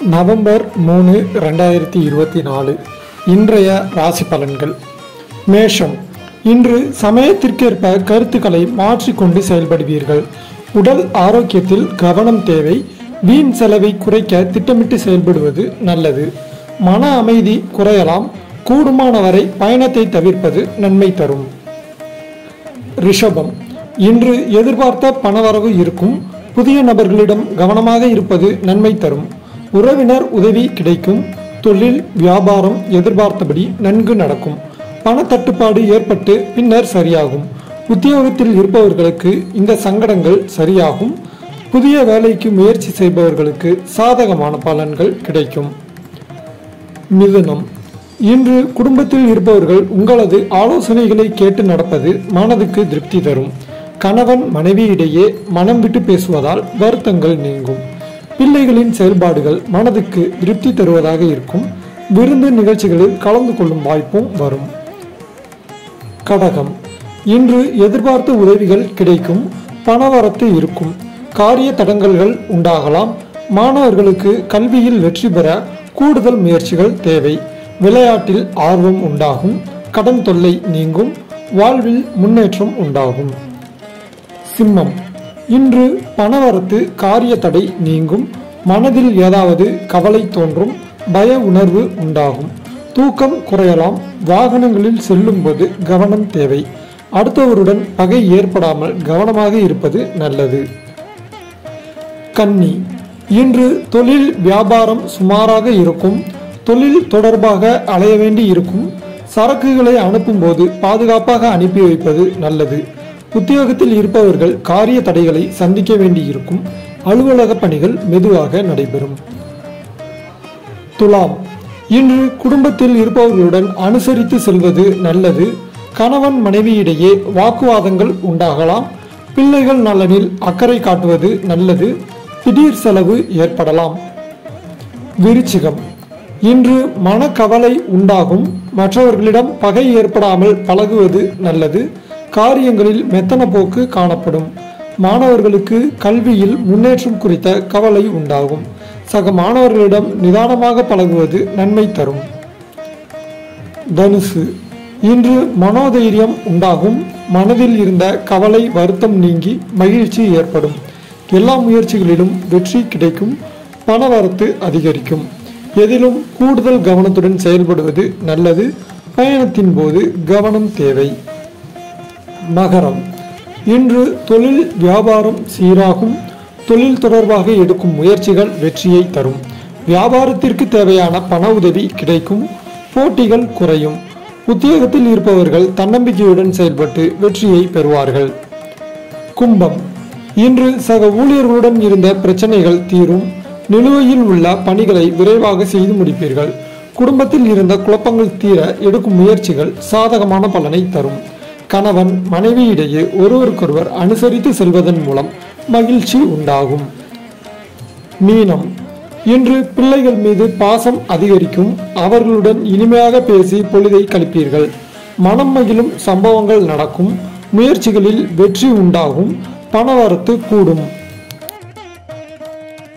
November மூணு ரெண்டாயிரத்தி இருபத்தி நாலு இன்றைய ராசி பலன்கள் மேஷம் இன்று சமயத்திற்கேற்ப கருத்துக்களை மாற்றிக்கொண்டு செயல்படுவீர்கள் உடல் ஆரோக்கியத்தில் கவனம் தேவை வீண் செலவை குறைக்க திட்டமிட்டு செயல்படுவது நல்லது மன அமைதி குறையலாம் கூடுமானவரை பயணத்தை தவிர்ப்பது நன்மை தரும் ரிஷபம் இன்று எதிர்பார்த்த பணவரவு இருக்கும் புதிய நபர்களிடம் கவனமாக இருப்பது நன்மை தரும் உறவினர் உதவி கிடைக்கும் தொழில் வியாபாரம் எதிர்பார்த்தபடி நன்கு நடக்கும் பணத்தட்டுப்பாடு ஏற்பட்டு பின்னர் சரியாகும் உத்தியோகத்தில் இருப்பவர்களுக்கு இந்த சங்கடங்கள் சரியாகும் புதிய வேலைக்கு முயற்சி செய்பவர்களுக்கு சாதகமான பலன்கள் கிடைக்கும் மிதுனம் இன்று குடும்பத்தில் இருப்பவர்கள் உங்களது ஆலோசனைகளை கேட்டு நடப்பது மனதுக்கு திருப்தி தரும் கணவன் மனைவியிடையே மனம் விட்டு பேசுவதால் வருத்தங்கள் நீங்கும் பிள்ளைகளின் செயல்பாடுகள் மனதுக்கு திருப்தி தருவதாக இருக்கும் விருந்து நிகழ்ச்சிகளில் கலந்து கொள்ளும் வாய்ப்பும் வரும் கடகம் இன்று எதிர்பார்த்த உதவிகள் கிடைக்கும் பணவரத்து இருக்கும் காரிய தடங்கல்கள் உண்டாகலாம் மாணவர்களுக்கு கல்வியில் வெற்றி பெற கூடுதல் முயற்சிகள் தேவை விளையாட்டில் ஆர்வம் உண்டாகும் கடன் தொல்லை நீங்கும் வாழ்வில் முன்னேற்றம் உண்டாகும் சிம்மம் இன்று பணவரத்து காரிய தடை நீங்கும் மனதில் ஏதாவது கவலை தோன்றும் பய உணர்வு உண்டாகும் தூக்கம் குறையலாம் வாகனங்களில் செல்லும்போது கவனம் தேவை அடுத்தவருடன் பகை ஏற்படாமல் கவனமாக இருப்பது நல்லது கன்னி இன்று தொழில் வியாபாரம் சுமாராக இருக்கும் தொழில் தொடர்பாக அலைய வேண்டி இருக்கும் சரக்குகளை அனுப்பும்போது பாதுகாப்பாக அனுப்பி வைப்பது நல்லது உத்தியோகத்தில் இருப்பவர்கள் காரிய தடைகளை சந்திக்க வேண்டியிருக்கும் அலுவலக பணிகள் மெதுவாக நடைபெறும் துலாம் இன்று குடும்பத்தில் இருப்பவர்களுடன் அனுசரித்து செல்வது நல்லது கணவன் மனைவியிடையே வாக்குவாதங்கள் உண்டாகலாம் பிள்ளைகள் நலனில் அக்கறை காட்டுவது நல்லது திடீர் செலவு ஏற்படலாம் விருச்சிகம் இன்று மனக்கவலை உண்டாகும் மற்றவர்களிடம் பகை ஏற்படாமல் பழகுவது நல்லது காரியங்களில் மெத்தன போக்கு காணப்படும் மாணவர்களுக்கு கல்வியில் முன்னேற்றம் குறித்த கவலை உண்டாகும் சக மாணவர்களிடம் நிதானமாக பழகுவது நன்மை தரும் தனுசு இன்று மனோதைரியம் உண்டாகும் மனதில் இருந்த கவலை வருத்தம் நீங்கி மகிழ்ச்சி ஏற்படும் எல்லா முயற்சிகளிலும் வெற்றி கிடைக்கும் பணவரத்து அதிகரிக்கும் எதிலும் கூடுதல் கவனத்துடன் செயல்படுவது நல்லது பயணத்தின் போது கவனம் தேவை மகரம் இன்று தொழில் வியாபாரம் சீராகும் தொழில் தொடர்பாக எடுக்கும் முயற்சிகள் வெற்றியை தரும் வியாபாரத்திற்கு தேவையான பண உதவி கிடைக்கும் போட்டிகள் குறையும் உத்தியோகத்தில் இருப்பவர்கள் தன்னம்பிக்கையுடன் செயல்பட்டு வெற்றியை பெறுவார்கள் கும்பம் இன்று சக ஊழியர்களுடன் இருந்த பிரச்சனைகள் தீரும் நிலுவையில் உள்ள பணிகளை விரைவாக செய்து முடிப்பீர்கள் குடும்பத்தில் இருந்த குழப்பங்கள் தீர எடுக்கும் முயற்சிகள் சாதகமான பலனை தரும் கணவன் மனைவியிடையே ஒருவருக்கொருவர் அனுசரித்து செல்வதன் மூலம் மகிழ்ச்சி உண்டாகும் மீனம் இன்று பிள்ளைகள் மீது பாசம் அதிகரிக்கும் அவர்களுடன் இனிமையாக பேசி பொழுதை கழிப்பீர்கள் மனம் மகிழும் சம்பவங்கள் நடக்கும் முயற்சிகளில் வெற்றி உண்டாகும் பணவரத்து கூடும்